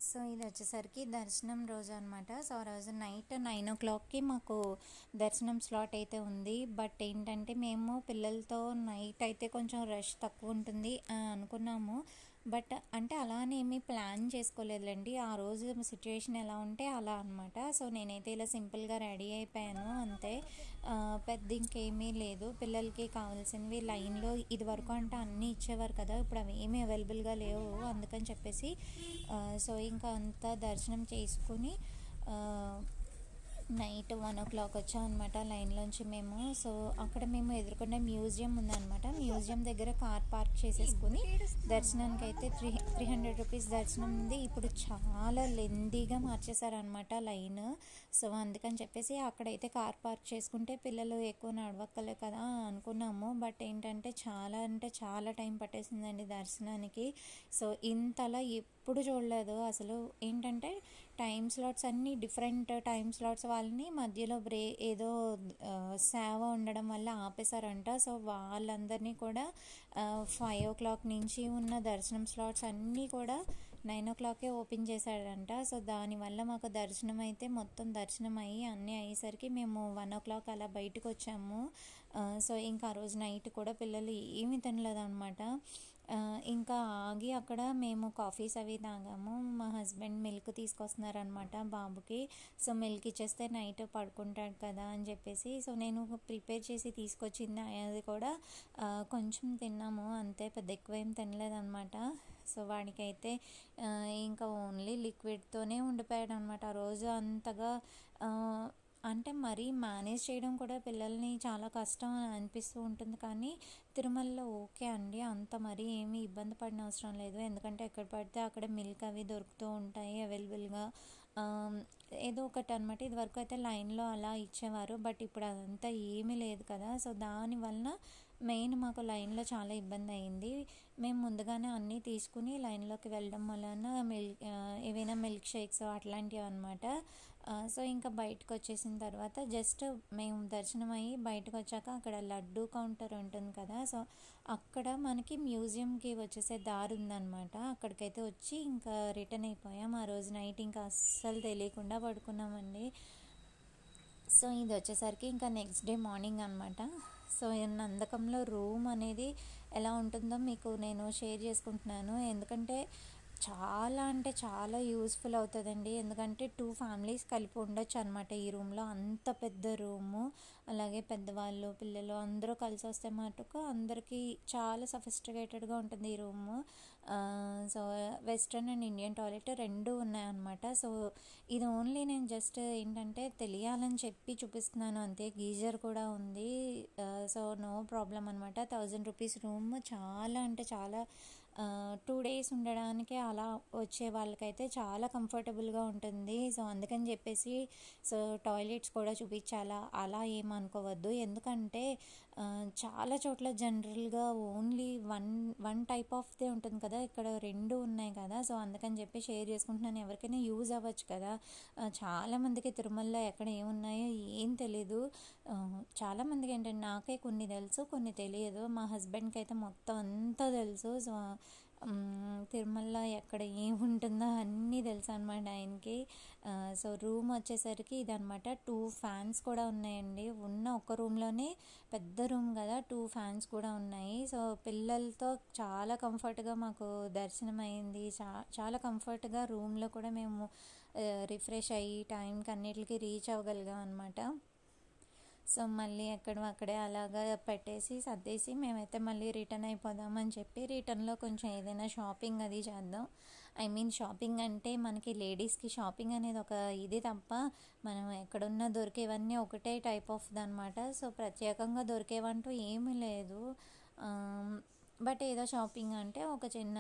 so ఇది వచ్చేసరికి దర్శనం రోజు అనమాట సో ఆ రోజు నైట్ నైన్ ఓ క్లాక్కి మాకు దర్శనం స్లాట్ అయితే ఉంది బట్ ఏంటంటే మేము పిల్లలతో నైట్ అయితే కొంచెం రష్ తక్కువ ఉంటుంది అని అనుకున్నాము బట్ అంటే అలా అని ఏమీ ప్లాన్ చేసుకోలేదులేండి ఆ రోజు సిచ్యువేషన్ ఎలా ఉంటే అలా అనమాట సో నేనైతే ఇలా సింపుల్గా రెడీ అయిపోయాను అంతే ఆ, పెద్ద ఇంకేమీ లేదు పిల్లలకి కావాల్సినవి లైన్లో ఇది వరకు అంటే అన్నీ ఇచ్చేవారు కదా ఇప్పుడు అవి ఏమీ అవైలబుల్గా లేవు అందుకని చెప్పేసి ఆ, సో ఇంకా అంతా దర్శనం చేసుకుని ఆ, నైట్ వన్ ఓ క్లాక్ వచ్చాం అనమాట లైన్లోంచి మేము సో అక్కడ మేము ఎదుర్కొనే మ్యూజియం ఉందన్నమాట మ్యూజియం దగ్గర కార్ పార్క్ చేసేసుకుని దర్శనానికి అయితే త్రీ త్రీ హండ్రెడ్ రూపీస్ దర్శనం ఉంది ఇప్పుడు చాలా లెందీగా మార్చేశారనమాట లైన్ సో అందుకని చెప్పేసి అక్కడైతే కార్ పార్క్ చేసుకుంటే పిల్లలు ఎక్కువ నడవక్కలే కదా అనుకున్నాము బట్ ఏంటంటే చాలా అంటే చాలా టైం పట్టేసిందండి దర్శనానికి సో ఇంతలా ఎప్పుడు చూడలేదు అసలు ఏంటంటే టైం స్లాట్స్ అన్నీ డిఫరెంట్ టైం స్లాట్స్ వాళ్ళని మధ్యలో బ్రే ఏదో ఆ, సేవ ఉండడం వల్ల ఆపేశారంట సో వాళ్ళందరినీ కూడా ఫైవ్ ఓ క్లాక్ నుంచి ఉన్న దర్శనం స్లాట్స్ అన్నీ కూడా నైన్ ఓ క్లాకే ఓపెన్ చేశాడంట సో దానివల్ల మాకు దర్శనం అయితే మొత్తం దర్శనం అయ్యి అన్నీ అయ్యేసరికి మేము వన్ ఓ క్లాక్ అలా బయటకు వచ్చాము ఆ, సో ఇంకా ఆ రోజు నైట్ కూడా పిల్లలు ఏమీ తినలేదన్నమాట ఆ, ఇంకా ఆగి అక్కడ మేము కాఫీస్ అవి తాగాము మా హస్బెండ్ మిల్క్ తీసుకొస్తున్నారనమాట బాబుకి సో మిల్క్ ఇచ్చేస్తే నైట్ పడుకుంటాడు కదా అని చెప్పేసి సో నేను ప్రిపేర్ చేసి తీసుకొచ్చింది అది కూడా ఆ, కొంచెం తిన్నాము అంతే పెద్ద ఎక్కువ ఏం తినలేదన్నమాట సో వాడికైతే ఆ, ఇంకా ఓన్లీ లిక్విడ్తోనే ఉండిపోయాడు అనమాట ఆ రోజు అంతగా ఆ, అంటే మరీ మేనేజ్ చేయడం కూడా పిల్లల్ని చాలా కష్టం అని అనిపిస్తూ ఉంటుంది కానీ తిరుమలలో ఓకే అండి అంత మరీ ఏమీ ఇబ్బంది పడిన అవసరం లేదు ఎందుకంటే ఎక్కడ పడితే అక్కడ మిల్క్ అవి దొరుకుతూ ఉంటాయి అవైలబుల్గా ఏదో ఒకటి అనమాట ఇదివరకు అయితే లైన్లో అలా ఇచ్చేవారు బట్ ఇప్పుడు అదంతా ఏమీ లేదు కదా సో దానివల్ల మెయిన్ మాకు లైన్లో చాలా ఇబ్బంది అయింది మేము ముందుగానే అన్నీ తీసుకుని లైన్లోకి వెళ్ళడం వలన మిల్క్ ఏవైనా మిల్క్ షేక్స్ అట్లాంటివి అనమాట సో ఇంకా బయటకు వచ్చేసిన తర్వాత జస్ట్ మేము దర్శనం అయ్యి బయటకు వచ్చాక అక్కడ లడ్డు కౌంటర్ ఉంటుంది కదా సో అక్కడ మనకి మ్యూజియంకి వచ్చేసే దారి ఉందన్నమాట అక్కడికైతే వచ్చి ఇంకా రిటర్న్ అయిపోయాం ఆ రోజు నైట్ ఇంకా అస్సలు తెలియకుండా పడుకున్నామండి సో ఇది వచ్చేసరికి ఇంకా నెక్స్ట్ డే మార్నింగ్ అనమాట సో నందకంలో రూమ్ అనేది ఎలా ఉంటుందో మీకు నేను షేర్ చేసుకుంటున్నాను ఎందుకంటే చాలా అంటే చాలా యూస్ఫుల్ అవుతుందండి ఎందుకంటే టూ ఫ్యామిలీస్ కలిపి ఉండొచ్చు అనమాట ఈ రూమ్లో అంత పెద్ద రూము అలాగే పెద్దవాళ్ళు పిల్లలు అందరూ కలిసి వస్తే మటుకు అందరికీ చాలా సఫిస్టికేటెడ్గా ఉంటుంది ఈ room so western and Indian toilet రెండు ఉన్నాయన్నమాట సో ఇది ఓన్లీ నేను జస్ట్ ఏంటంటే తెలియాలని చెప్పి చూపిస్తున్నాను అంతే గీజర్ కూడా ఉంది సో నో ప్రాబ్లం అనమాట థౌజండ్ రూపీస్ రూమ్ చాలా అంటే చాలా టూ డేస్ ఉండడానికి అలా వచ్చే వాళ్ళకైతే చాలా కంఫర్టబుల్గా ఉంటుంది సో అందుకని చెప్పేసి సో టాయిలెట్స్ కూడా చూపించాలా అలా ఏమనుకోవద్దు ఎందుకంటే ఆ, చాలా చోట్ల జనరల్గా only one one type of the ఉంటుంది కదా ఇక్కడ రెండు ఉన్నాయి కదా సో అందుకని చెప్పి షేర్ చేసుకుంటున్నాను ఎవరికైనా యూజ్ అవ్వచ్చు కదా ఆ, చాలామందికి తిరుమలలో ఎక్కడ ఏమున్నాయో ఏం తెలీదు ఆ, చాలామందికి ఏంటంటే నాకే కొన్ని తెలుసు కొన్ని తెలియదు మా హస్బెండ్కి అయితే మొత్తం అంతా తెలుసు సో మ్, తిరుమలలో ఎక్కడ ఏముంటుందో అన్నీ తెలుసు అనమాట ఆయనకి ఆ, సో రూమ్ వచ్చేసరికి ఇదనమాట టూ ఫ్యాన్స్ కూడా ఉన్నాయండి ఉన్న ఒక రూమ్లోనే పెద్ద రూమ్ కదా టూ ఫ్యాన్స్ కూడా ఉన్నాయి సో పిల్లలతో చాలా కంఫర్ట్గా మాకు దర్శనం అయింది చా చాలా కంఫర్ట్గా రూమ్లో కూడా మేము రిఫ్రెష్ అయ్యి టైంకి అన్నిటికీ రీచ్ అవ్వగలిగాం అనమాట సో మళ్ళీ ఎక్కడ అక్కడే అలాగా పెట్టేసి సర్దేసి మేమైతే మళ్ళీ రిటర్న్ అయిపోదామని చెప్పి రిటర్న్లో కొంచెం ఏదైనా షాపింగ్ అది చేద్దాం ఐ మీన్ షాపింగ్ అంటే మనకి లేడీస్కి షాపింగ్ అనేది ఒక ఇది తప్ప మనం ఎక్కడున్నా దొరికేవన్నీ ఒకటే టైప్ ఆఫ్ అనమాట సో ప్రత్యేకంగా దొరికేవంటూ ఏమీ లేదు బట్ ఏదో షాపింగ్ అంటే ఒక చిన్న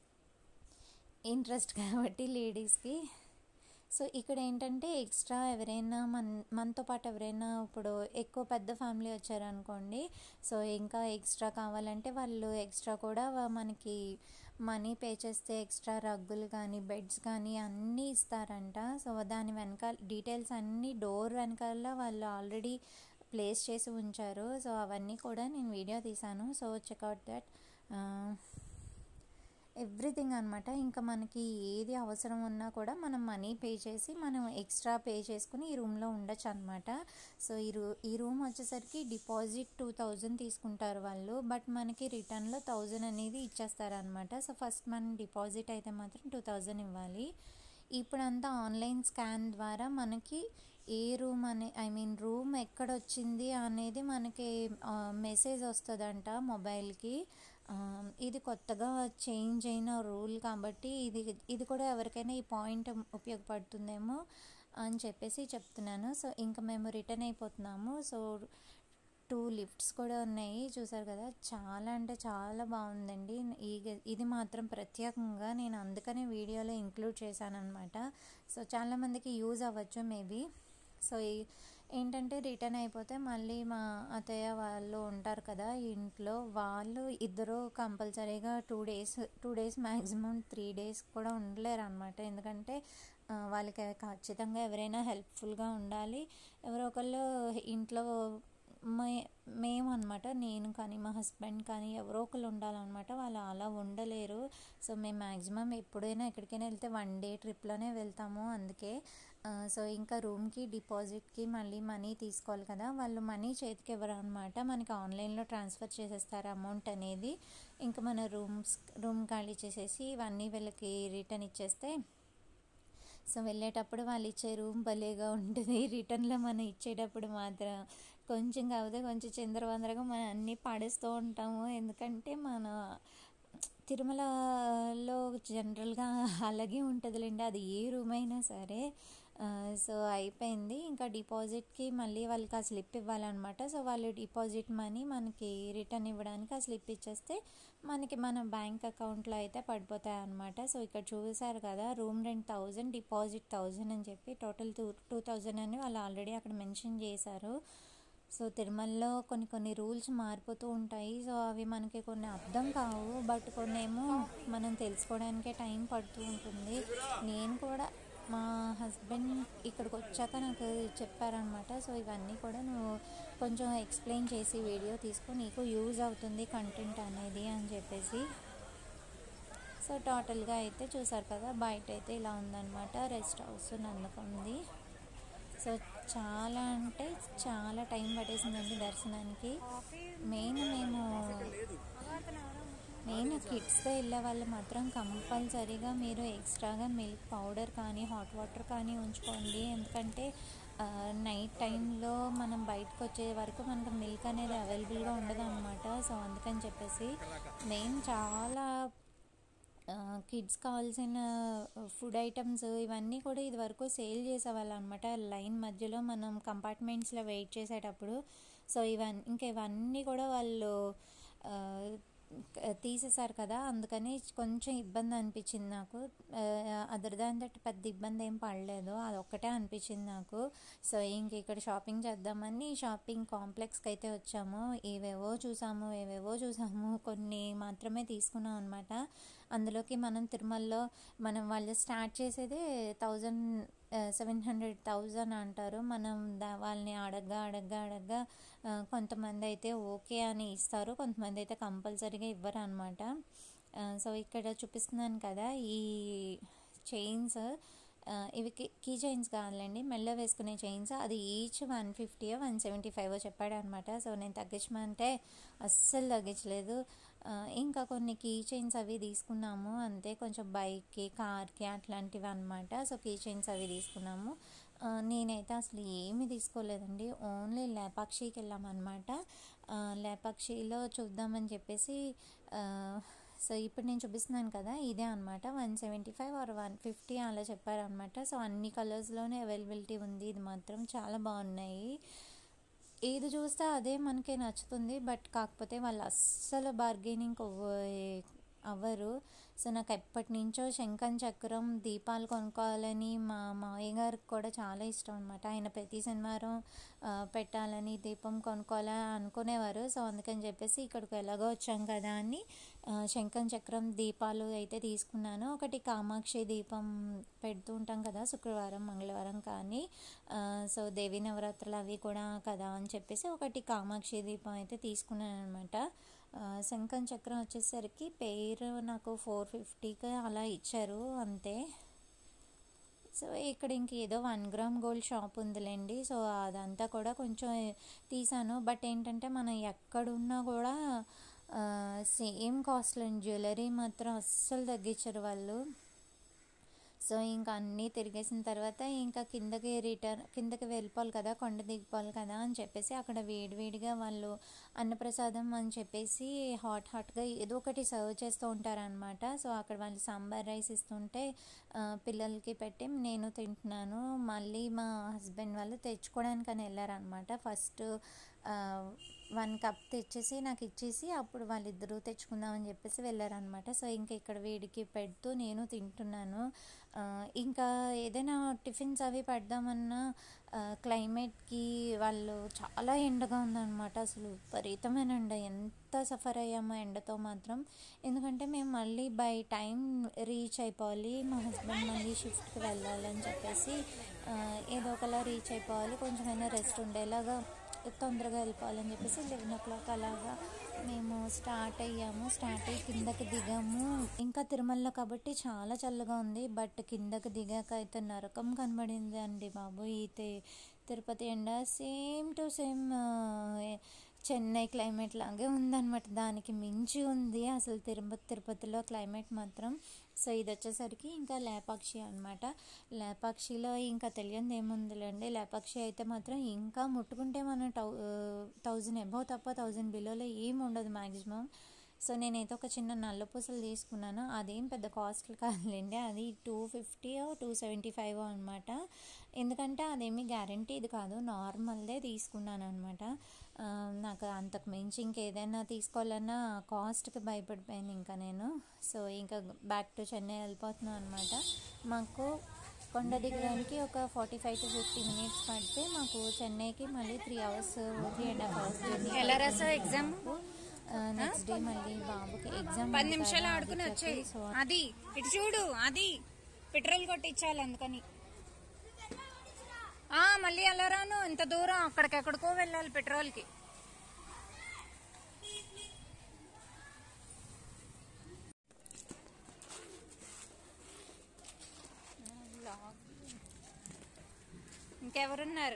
ఇంట్రెస్ట్ కాబట్టి లేడీస్కి సో ఇక్కడ ఏంటంటే ఎక్స్ట్రా ఎవరైనా మన మనతో పాటు ఎవరైనా ఇప్పుడు ఎక్కువ పెద్ద ఫ్యామిలీ వచ్చారనుకోండి సో ఇంకా ఎక్స్ట్రా కావాలంటే వాళ్ళు ఎక్స్ట్రా కూడా వా- మనకి మనీ పే చేస్తే ఎక్స్ట్రా రగ్గులు కానీ బెడ్స్ కానీ అన్నీ ఇస్తారంట సో దాని వెనకాల డీటెయిల్స్ అన్నీ డోర్ వెనకాల వాళ్ళు ఆల్రెడీ ప్లేస్ చేసి ఉంచారు సో అవన్నీ కూడా నేను వీడియో తీశాను సో చెక్అవుట్ దట్ ఎవ్రీథింగ్ అనమాట ఇంకా మనకి ఏది అవసరం ఉన్నా కూడా మనం మనీ పే చేసి మనం ఎక్స్ట్రా పే చేసుకుని ఈ రూమ్లో ఉండొచ్చు అనమాట సో ఈ రూ ఈ రూమ్ వచ్చేసరికి డిపాజిట్ టూ థౌజండ్ తీసుకుంటారు వాళ్ళు బట్ మనకి రిటర్న్లో థౌజండ్ అనేది ఇచ్చేస్తారనమాట సో ఫస్ట్ మనం డిపాజిట్ అయితే మాత్రం టూ థౌజండ్ ఇవ్వాలి ఇప్పుడంతా ఆన్లైన్ స్కాన్ ద్వారా మనకి ఏ రూమ్ అనే ఐ మీన్ రూమ్ ఎక్కడ వచ్చింది అనేది మనకి మెసేజ్ వస్తుందంట మొబైల్కి ఆ, ఇది కొత్తగా చేంజ్ అయిన రూల్ కాబట్టి ఇది ఇది కూడా ఎవరికైనా ఈ పాయింట్ ఉపయోగపడుతుందేమో అని చెప్పేసి చెప్తున్నాను సో ఇంకా మేము రిటర్న్ అయిపోతున్నాము సో టూ లిఫ్ట్స్ కూడా ఉన్నాయి చూసారు కదా చాలా అంటే చాలా బాగుందండి ఈ ఇది మాత్రం ప్రత్యేకంగా నేను అందుకనే వీడియోలో ఇంక్లూడ్ చేశాను అనమాట సో చాలామందికి యూజ్ అవ్వచ్చు మేబీ సో ఈ- ఏంటంటే రిటర్న్ అయిపోతే మళ్ళీ మా అత్తయ్య వాళ్ళు ఉంటారు కదా ఇంట్లో వాళ్ళు ఇద్దరు కంపల్సరీగా two days two days maximum three days కూడా ఉండలేరు అనమాట ఎందుకంటే ఆ, వాళ్ళకి ఖచ్చితంగా ఎవరైనా హెల్ప్ఫుల్గా ఉండాలి ఎవరో ఒకళ్ళు ఇంట్లో మే మేము అనమాట నేను కానీ మా హస్బెండ్ కానీ ఎవరో ఒకళ్ళు ఉండాలన్నమాట వాళ్ళు అలా ఉండలేరు సో మేము మ్యాక్సిమం ఎప్పుడైనా ఎక్కడికైనా వెళ్తే వన్ డే ట్రిప్లోనే వెళ్తాము అందుకే ఆ, సో ఇంకా రూమ్కి డిపాజిట్కి మళ్ళీ మనీ తీసుకోవాలి కదా వాళ్ళు మనీ చేతికి ఇవ్వరు అనమాట మనకి ఆన్లైన్లో ట్రాన్స్ఫర్ చేసేస్తారు అమౌంట్ అనేది ఇంకా మన రూమ్స్ రూమ్ ఖాళీ చేసేసి ఇవన్నీ వీళ్ళకి రిటర్న్ ఇచ్చేస్తే సో వెళ్ళేటప్పుడు వాళ్ళు ఇచ్చే రూమ్ భలేగా ఉంటుంది రిటర్న్లో మనం ఇచ్చేటప్పుడు మాత్రం కొంచెం కాకపోతే కొంచెం చిందరవందరగా మనం అన్నీ పాడేస్తూ ఉంటాము ఎందుకంటే మన తిరుమలలో జనరల్గా అలాగే ఉంటుందిలేండి అది ఏ రూమ్ అయినా సరే ఆ, సో అయిపోయింది ఇంకా డిపాజిట్కి మళ్ళీ వాళ్ళకి ఆ స్లిప్ ఇవ్వాలన్నమాట సో వాళ్ళు డిపాజిట్ మనీ మనకి రిటర్న్ ఇవ్వడానికి ఆ స్లిప్ ఇచ్చేస్తే మనకి మన బ్యాంక్ అకౌంట్లో అయితే పడిపోతాయి అన్నమాట సో ఇక్కడ చూసారు కదా room rent thousand deposit thousand అని చెప్పి టోటల్ టూ టూ థౌజండ్ అని వాళ్ళు ఆల్రెడీ అక్కడ మెన్షన్ చేశారు సో తిరుమలలో కొన్ని కొన్ని రూల్స్ మారిపోతూ ఉంటాయి సో అవి మనకి కొన్ని అర్థం కావు బట్ కొన్ని ఏమో మనం తెలుసుకోవడానికే టైం పడుతూ ఉంటుంది నేను కూడా మా హస్బెండ్ ఇక్కడికి వచ్చాక నాకు చెప్పారనమాట సో ఇవన్నీ కూడా నువ్వు కొంచెం ఎక్స్ప్లెయిన్ చేసి వీడియో తీసుకో నీకు యూజ్ అవుతుంది కంటెంట్ అనేది అని చెప్పేసి సో టోటల్గా అయితే చూసారు కదా బయట అయితే ఇలా ఉందన్నమాట రెస్ట్ హౌస్ నందకుంది సో చాలా అంటే చాలా టైం పట్టేసిందండి దర్శనానికి మెయిన్ మేము మెయిన్ కిడ్స్తో వెళ్ళే వాళ్ళు మాత్రం కంపల్సరీగా మీరు ఎక్స్ట్రాగా మిల్క్ పౌడర్ కానీ హాట్ వాటర్ కానీ ఉంచుకోండి ఎందుకంటే నైట్ టైంలో మనం బయటకు వచ్చే వరకు మనకు మిల్క్ అనేది అవైలబుల్గా ఉండదు అనమాట సో అందుకని చెప్పేసి మెయిన్ చాలా కిడ్స్ కావాల్సిన ఫుడ్ ఐటమ్స్ ఇవన్నీ కూడా ఇది వరకు సేల్ చేసేవాళ్ళు అనమాట లైన్ మధ్యలో మనం కంపార్ట్మెంట్స్లో వెయిట్ చేసేటప్పుడు సో ఇవన్నీ ఇంకా ఇవన్నీ కూడా వాళ్ళు ఆ, క- తీసేశారు కదా అందుకని కొంచెం ఇబ్బంది అనిపించింది నాకు అదర్ దాన్ దట్ పెద్ద ఇబ్బంది ఏం పడలేదు అది ఒక్కటే అనిపించింది నాకు సో ఇంక ఇక్కడ షాపింగ్ చేద్దామని షాపింగ్ కాంప్లెక్స్కి అయితే వచ్చాము ఏవేవో చూసాము ఏవేవో చూసాము కొన్ని మాత్రమే తీసుకున్నాం అనమాట అందులోకి మనం తిరుమలలో మనం వాళ్ళు స్టార్ట్ చేసేదే థౌజండ్ సెవెన్ హండ్రెడ్ థౌజండ్ అంటారు మనం దా వాళ్ళని అడగ్గా అడగ్గా అడగ్గా ఆ, కొంతమంది అయితే ఓకే అని ఇస్తారు కొంతమంది అయితే కంపల్సరీగా ఇవ్వరు అనమాట సో ఇక్కడ చూపిస్తున్నాను కదా ఈ చైన్స్ ఇవి కీ చైన్స్ కావాలండి మెల్ల వేసుకునే చైన్స్ అది each one fifty one seventy five చెప్పాడు అనమాట సో నేను తగ్గించమంటే అస్సలు తగ్గించలేదు ఆ, ఇంకా కొన్ని కీ చైన్స్ అవి తీసుకున్నాము అంతే కొంచెం బైక్కి కార్కి అట్లాంటివి అనమాట సో కీ చైన్స్ అవి తీసుకున్నాము ఆ, నేనైతే అసలు ఏమీ తీసుకోలేదండి ఓన్లీ లేపాక్షికి వెళ్ళామన్నమాట ఆ, లేపాక్షిలో చూద్దామని చెప్పేసి ఆ, సో ఇప్పుడు నేను చూపిస్తున్నాను కదా ఇదే అనమాట one seventy five or one fifty అలా చెప్పారనమాట సో అన్ని కలర్స్లోనే అవైలబిలిటీ ఉంది ఇది మాత్రం చాలా బాగున్నాయి ఏది చూస్తే అదే మనకి నచ్చుతుంది బట్ కాకపోతే వాళ్ళు అస్సలు బార్గెనింగ్ అవ్వరు సో నాకు ఎప్పటి నుంచో శంఖం చక్రం దీపాలు కొనుక్కోవాలని మా మావయ్య గారికి కూడా చాలా ఇష్టం అనమాట ఆయన ప్రతి శనివారం ఆ, పెట్టాలని దీపం కొనుక్కోవాలని అనుకునేవారు సో అందుకని చెప్పేసి ఇక్కడికి ఎలాగో వచ్చాం కదా అని ఆ, శంఖం చక్రం దీపాలు అయితే తీసుకున్నాను ఒకటి కామాక్షి దీపం పెడుతూ ఉంటాం కదా శుక్రవారం మంగళవారం కానీ ఆ, సో దేవి నవరాత్రులు అవి కూడా కదా అని చెప్పేసి ఒకటి కామాక్షి దీపం అయితే తీసుకున్నాను అనమాట ఆ, శంఖం చక్రం వచ్చేసరికి పేరు నాకు ఫోర్ ఫిఫ్టీకి అలా ఇచ్చారు అంతే సో ఇక్కడ ఇంక ఏదో వన్ గ్రామ్ గోల్డ్ షాప్ ఉందిలేండి సో అదంతా కూడా కొంచెం తీసాను బట్ ఏంటంటే మనం ఎక్కడున్నా కూడా సేమ్ కాస్ట్లో జ్యువెలరీ మాత్రం అస్సలు తగ్గించరు వాళ్ళు సో ఇంకా అన్నీ తిరిగేసిన తర్వాత ఇంకా కిందకి రిటర్న్ కిందకి వెళ్ళిపోవాలి కదా కొండ దిగిపోవాలి కదా అని చెప్పేసి అక్కడ వేడివేడిగా వాళ్ళు అన్నప్రసాదం అని చెప్పేసి హాట్ హాట్గా ఏదో ఒకటి సర్వ్ చేస్తూ ఉంటారనమాట సో అక్కడ వాళ్ళు సాంబార్ రైస్ ఇస్తుంటే ఆ, పిల్లలకి పెట్టి నేను తింటున్నాను మళ్ళీ మా హస్బెండ్ వాళ్ళు తెచ్చుకోవడానికి అని వెళ్ళారనమాట ఫస్ట్ వన్ కప్ తెచ్చేసి నాకు ఇచ్చేసి అప్పుడు వాళ్ళిద్దరూ తెచ్చుకుందామని చెప్పేసి వెళ్ళారనమాట సో ఇంకా ఇక్కడ వేడికి పెడుతూ నేను తింటున్నాను ఆ, ఇంకా ఏదైనా టిఫిన్స్ అవి పెడదామన్నా ఆ, క్లైమేట్కి వాళ్ళు చాలా ఎండగా ఉందన్నమాట అసలు విపరీతమైన ఎండ ఎంత సఫర్ అయ్యామో ఎండతో మాత్రం ఎందుకంటే మేము మళ్ళీ బై టైం రీచ్ అయిపోవాలి మా హస్బెండ్ మళ్ళీ షిఫ్ట్కి వెళ్ళాలని చెప్పేసి ఆ, ఏదో ఒకలా రీచ్ అయిపోవాలి కొంచెమైనా రెస్ట్ ఉండేలాగా తొందరగా వెళ్ళిపోవాలని చెప్పేసి లెవెన్ ఓ క్లాక్ అలాగా మేము స్టార్ట్ అయ్యాము స్టార్ట్ అయ్యి కిందకి దిగాము ఇంకా తిరుమలలో కాబట్టి చాలా చల్లగా ఉంది బట్ కిందకి దిగాక అయితే నరకం కనబడింది అండి బాబు ఈ తి- తిరుపతి ఎండ same to same Chennai climate లాగే ఉందన్నమాట దానికి మించి ఉంది అసలు తిరుపతి తిరుపతిలో క్లైమేట్ మాత్రం సో ఇది వచ్చేసరికి ఇంకా లేపాక్షి అనమాట లేపాక్షిలో ఇంకా తెలియదు ఏముందిలేండి లేపాక్షి అయితే మాత్రం ఇంకా ముట్టుకుంటే మనం టౌ థౌజండ్ అబౌవ్ తప్ప థౌజండ్ బిలోలో ఏం ఉండదు మ్యాక్సిమం సో నేనైతే ఒక చిన్న నల్ల పూసలు తీసుకున్నాను అదేం పెద్ద కాస్ట్ కాదులేండి అది two fifty two seventy five అనమాట ఎందుకంటే అదేమి గ్యారంటీ ఇది కాదు నార్మల్దే తీసుకున్నాను అనమాట నాకు అంతకు మించి ఇంకేదైనా తీసుకోవాలన్నా కాస్ట్కి భయపడిపోయాను ఇంకా నేను సో ఇంకా బ్యాక్ టు చెన్నై వెళ్ళిపోతున్నాను అనమాట మాకు కొండ దిగడానికి ఒక forty five to fifty minutes పడితే మాకు చెన్నైకి మళ్ళీ three hours three and half hours journey ఎలా రాసావు ఎగ్జామ్ నెక్స్ట్ డే మళ్ళీ బాబుకి ఎగ్జామ్ పది నిమిషాలు ఆడుకుని వచ్చాయి సో అది ఇటు చూడు అది పెట్రోల్ కొట్టించాలి అందుకని ఆ మళ్ళీ ఎలా రాను ఇంత దూరం అక్కడికెక్కడికో వెళ్ళాలి పెట్రోల్కి ఇంకెవరున్నారు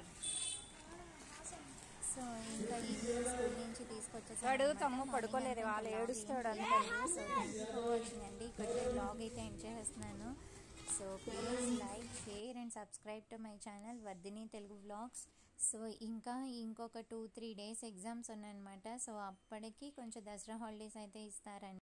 సో ఇంకా ఈవినింగ్ స్కూల్ నుంచి తీసుకొచ్చేసి వాడు తమ్ము పడుకోలేదు వాళ్ళు ఏడుస్తాడు అందుకని so thank you for watching అండి ఇక్కడ బ్లాగ్ అయితే ఎంజాయ్ చేస్తున్నాను so please like share and subscribe to my channel Vardhini Telugu vlogs so ఇంకా ఇంకొక టూ త్రీ డేస్ ఎగ్జామ్స్ ఉన్నాయన్నమాట సో అప్పటికి కొంచెం దసరా హాలిడేస్ అయితే ఇస్తారండి